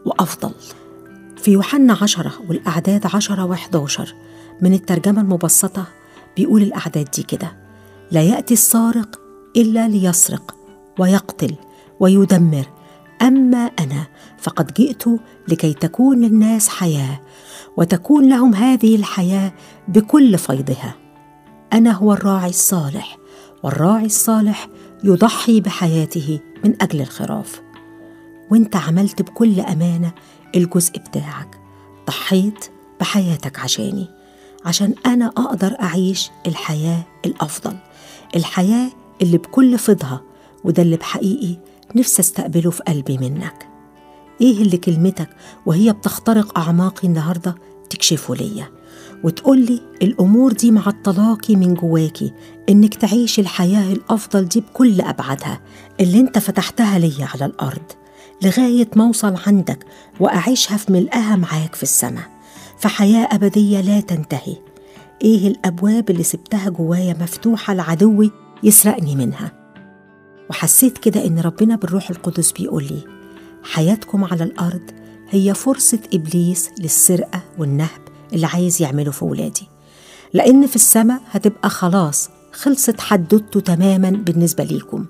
وأفضل في يوحنا عشرة والأعداد عشرة وحداشر من الترجمة المبسطة بيقول الأعداد دي كده لا يأتي السارق إلا ليسرق ويقتل ويدمر أما أنا فقد جئت لكي تكون للناس حياة وتكون لهم هذه الحياة بكل فيضها أنا هو الراعي الصالح والراعي الصالح يضحي بحياته من أجل الخراف وانت عملت بكل أمانة الجزء بتاعك ضحيت بحياتك عشاني عشان أنا أقدر أعيش الحياة الأفضل الحياة اللي بكل فضها وده اللي بحقيقي نفسي استقبله في قلبي منك ايه اللي كلمتك وهي بتخترق اعماقي النهارده تكشفه ليا وتقولي الامور دي معطلاكي من جواكي انك تعيشي الحياه الافضل دي بكل ابعادها اللي انت فتحتها ليا على الارض لغايه ما اوصل عندك واعيشها في ملئها معاك في السماء في حياه ابديه لا تنتهي ايه الابواب اللي سبتها جوايا مفتوحه لعدوي يسرقني منها وحسيت كده ان ربنا بالروح القدس بيقول لي حياتكم على الارض هي فرصه ابليس للسرقه والنهب اللي عايز يعمله في ولادي لان في السماء هتبقى خلاص خلصت حدوته تماما بالنسبه ليكم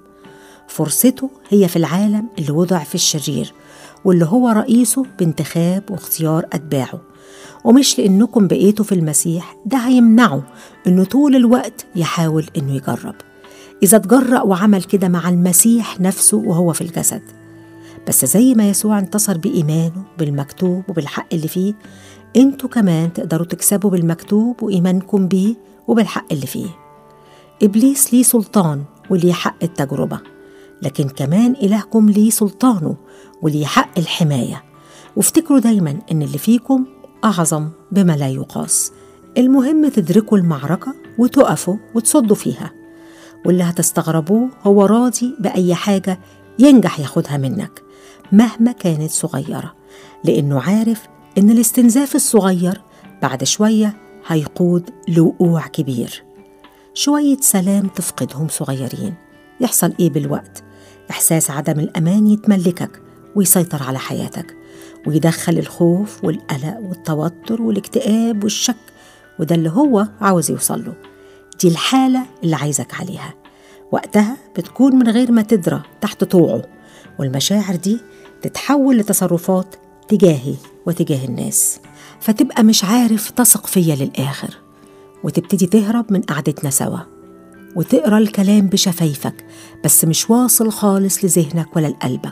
فرصته هي في العالم اللي وضع في الشرير واللي هو رئيسه بانتخاب واختيار اتباعه ومش لانكم بقيتوا في المسيح ده هيمنعه انه طول الوقت يحاول انه يجرب إذا تجرأ وعمل كده مع المسيح نفسه وهو في الجسد بس زي ما يسوع انتصر بإيمانه بالمكتوب وبالحق اللي فيه انتوا كمان تقدروا تكسبوا بالمكتوب وإيمانكم بيه وبالحق اللي فيه إبليس ليه سلطان وليه حق التجربة لكن كمان إلهكم ليه سلطانه وليه حق الحماية وافتكروا دايما إن اللي فيكم أعظم بما لا يقاس المهم تدركوا المعركة وتقفوا وتصدوا فيها واللي هتستغربوه هو راضي بأي حاجة ينجح ياخدها منك مهما كانت صغيرة لأنه عارف إن الاستنزاف الصغير بعد شوية هيقود لوقوع كبير شوية سلام تفقدهم صغيرين يحصل إيه بالوقت؟ إحساس عدم الأمان يتملكك ويسيطر على حياتك ويدخل الخوف والقلق والتوتر والاكتئاب والشك وده اللي هو عاوز يوصل له دي الحالة اللي عايزك عليها وقتها بتكون من غير ما تدرى تحت طوعه والمشاعر دي تتحول لتصرفات تجاهي وتجاه الناس فتبقى مش عارف تثق فيا للآخر وتبتدي تهرب من قعدتنا سوا وتقرا الكلام بشفايفك بس مش واصل خالص لذهنك ولا لقلبك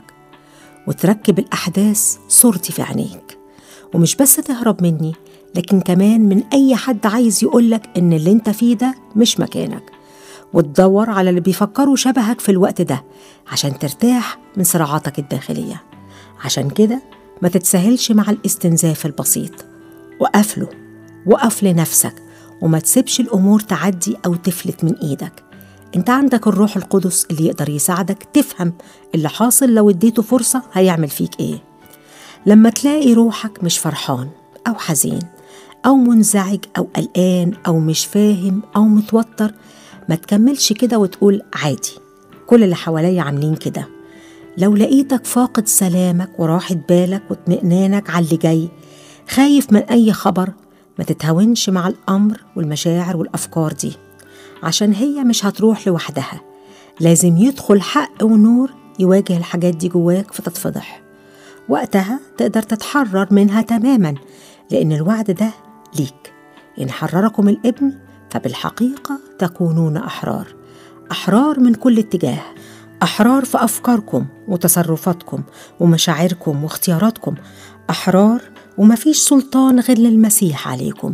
وتركب الأحداث صورتي في عينيك ومش بس تهرب مني لكن كمان من أي حد عايز يقولك إن اللي أنت فيه ده مش مكانك وتدور على اللي بيفكروا شبهك في الوقت ده عشان ترتاح من صراعاتك الداخلية عشان كده ما تتساهلش مع الاستنزاف البسيط وقف له وقف لنفسك وما تسيبش الأمور تعدي أو تفلت من إيدك انت عندك الروح القدس اللي يقدر يساعدك تفهم اللي حاصل لو اديته فرصة هيعمل فيك ايه لما تلاقي روحك مش فرحان أو حزين أو منزعج أو قلقان أو مش فاهم أو متوتر ما تكملش كده وتقول عادي كل اللي حواليا عاملين كده لو لقيتك فاقد سلامك وراحة بالك واطمئنانك على اللي جاي خايف من أي خبر ما تتهاونش مع الأمر والمشاعر والأفكار دي عشان هي مش هتروح لوحدها لازم يدخل حق ونور يواجه الحاجات دي جواك فتتفضح وقتها تقدر تتحرر منها تماما لأن الوعد ده ليك إن حرركم الابن فبالحقيقة تكونون أحرار أحرار من كل اتجاه أحرار في أفكاركم وتصرفاتكم ومشاعركم واختياراتكم أحرار ومفيش سلطان غير للمسيح عليكم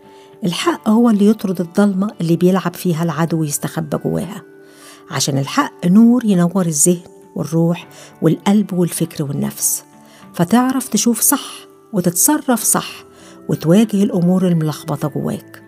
الحق هو اللي يطرد الضلمة اللي بيلعب فيها العدو ويستخبى جواها عشان الحق نور ينور الذهن والروح والقلب والفكر والنفس فتعرف تشوف صح وتتصرف صح وتواجه الأمور الملخبطة جواك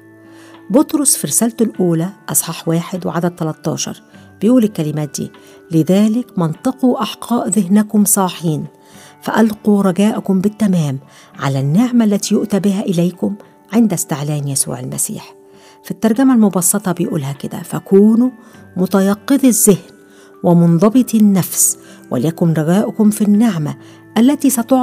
بطرس في رسالته الأولى أصحاح واحد وعدد 13 بيقول الكلمات دي لذلك منطقوا أحقاء ذهنكم صاحين فألقوا رجاءكم بالتمام على النعمة التي يؤتى بها إليكم عند استعلان يسوع المسيح في الترجمة المبسطة بيقولها كده فكونوا متيقظي الذهن ومنضبطي النفس وليكن رجاؤكم في النعمة التي ستعطى